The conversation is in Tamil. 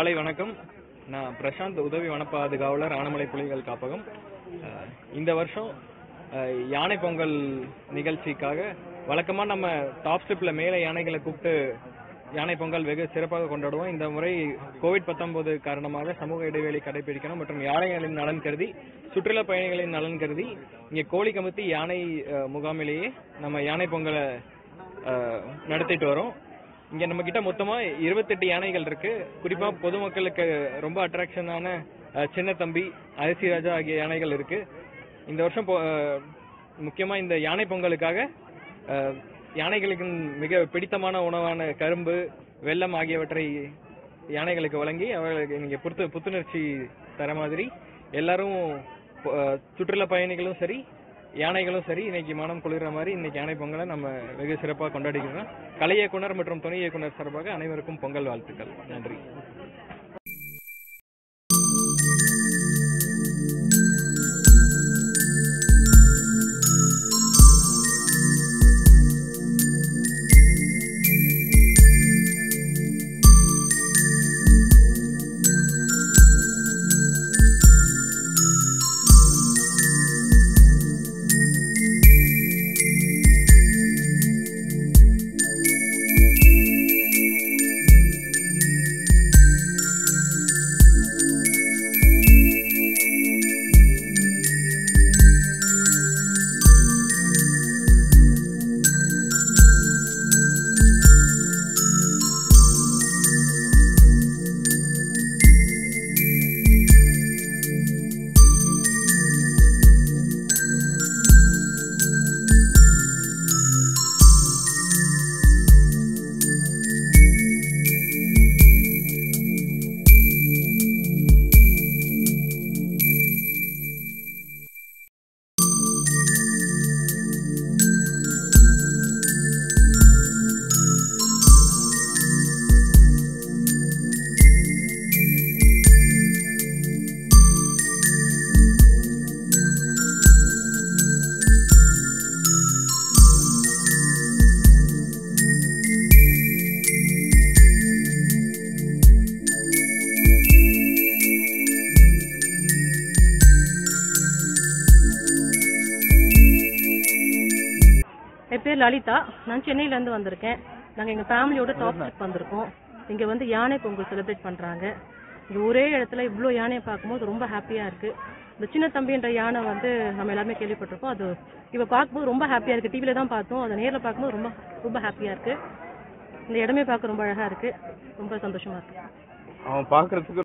காலை வணக்கம் நான் பிரசாந்த் உதவி வன பாதுகாவலர் ஆனமலை புலிகள் காப்பகம் அஹ், இந்த வருஷம் அஹ், யானை பொங்கல் நிகழ்ச்சிக்காக வழக்கமா நம்ம டாப் ஸ்டெப்ல மேலே யானைகளை கூப்பிட்டு யானை பொங்கல் வெகு சிறப்பாக கொண்டாடுவோம் இந்த முறை கோவிட் 19 காரணமாக சமூக இடைவெளி கடைபிடிக்கணும் மற்றும் யானைகளின் நலன் கருதி சுற்றுலா பயணிகளின் நலன் கருதி இங்கே கோழி கமுத்தி யானை அஹ், முகாமிலேயே நம்ம யானை பொங்கலை அஹ், நடத்திட்டு வரோம் இங்க நம்ம கிட்ட மொத்தமா 28 யானைகள் இருக்கு குறிப்பா பொதுமக்களுக்கு ரொம்ப அட்ராக்ஷனான அஹ், சின்ன தம்பி அரிசி ராஜா ஆகிய யானைகள் இருக்கு இந்த வருஷம் பொ- அஹ், முக்கியமா இந்த யானை பொங்கலுக்காக அஹ், யானைகளுக்கு மிக பிடித்தமான உணவான கரும்பு வெல்லம் ஆகியவற்றை யானைகளுக்கு வழங்கி அவர்களுக்கு நீங்க புத்து புத்துணர்ச்சி தர மாதிரி எல்லாரும் பொ- அஹ், சுற்றுலா பயணிகளும் சரி யானைகளும் சரி இன்னைக்கு மனம் குளிர்ற மாதிரி இன்னைக்கு யானை பொங்கலை நம்ம வெகு சிறப்பாக கொண்டாடிக்கிறோம் கலை இயக்குனர் மற்றும் துணை இயக்குனர் சார்பாக அனைவருக்கும் பொங்கல் வாழ்த்துக்கள் நன்றி என் பேர் லலிதா நான் சென்னையில இருந்து வந்திருக்கேன் நாங்க எங்க ஃபேமிலியோட டாப் ட்ரிப் வந்திருக்கோம் இங்க வந்து யானை பொங்கல் செலிப்ரேட் பண்றாங்க இங்க ஒரே இடத்துல இவ்ளோ யானையை பார்க்கும்போது ரொம்ப ஹாப்பியா இருக்கு இந்த சின்ன தம்பின்ற யானை வந்து நம்ம எல்லாருமே கேள்விப்பட்டிருக்கோம் அது இவ பார்க்கும்போது ரொம்ப ஹாப்பியா இருக்கு டிவில தான் பார்த்தோம் அதை நேர்ல பார்க்கும்போது ரொம்ப ரொம்ப ஹாப்பியா இருக்கு இந்த இடமே பார்க்க ரொம்ப அழகா இருக்கு ரொம்ப சந்தோஷமா இருக்கு அவன் பாக்குறதுக்கு